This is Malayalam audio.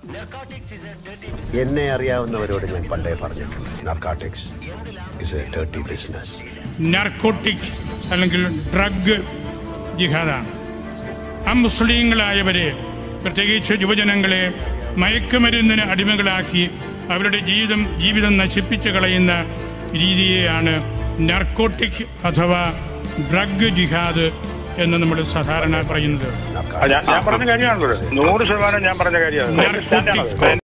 എന്നെ അറിയാവുന്നവരോട് ഞാൻ പണ്ടേ പറഞ്ഞിട്ടുണ്ട് narcotics is a dirty business narcotic അല്ലെങ്കിൽ ഡ്രഗ് ജിഹാദാണ് അമുസ്ലിങ്ങളായവരെ പ്രത്യേകിച്ച് യുവജനങ്ങളെ മയക്കുമരുന്നിന് അടിമകളാക്കി അവരുടെ ജീവിതം ജീവിതം നശിപ്പിച്ചു കളയുന്ന രീതിയെയാണ് നർക്കോട്ടിക് അഥവാ ഡ്രഗ് ജിഹാദ് എന്ന് നമ്മൾ സാധാരണ പറയുന്നത് ഞാൻ ഞാൻ പറഞ്ഞ കാര്യമാണല്ലോ ഇത്. നൂറ് ശതമാനം ഞാൻ പറഞ്ഞ കാര്യമാണ് നർക്കോട്ടിക്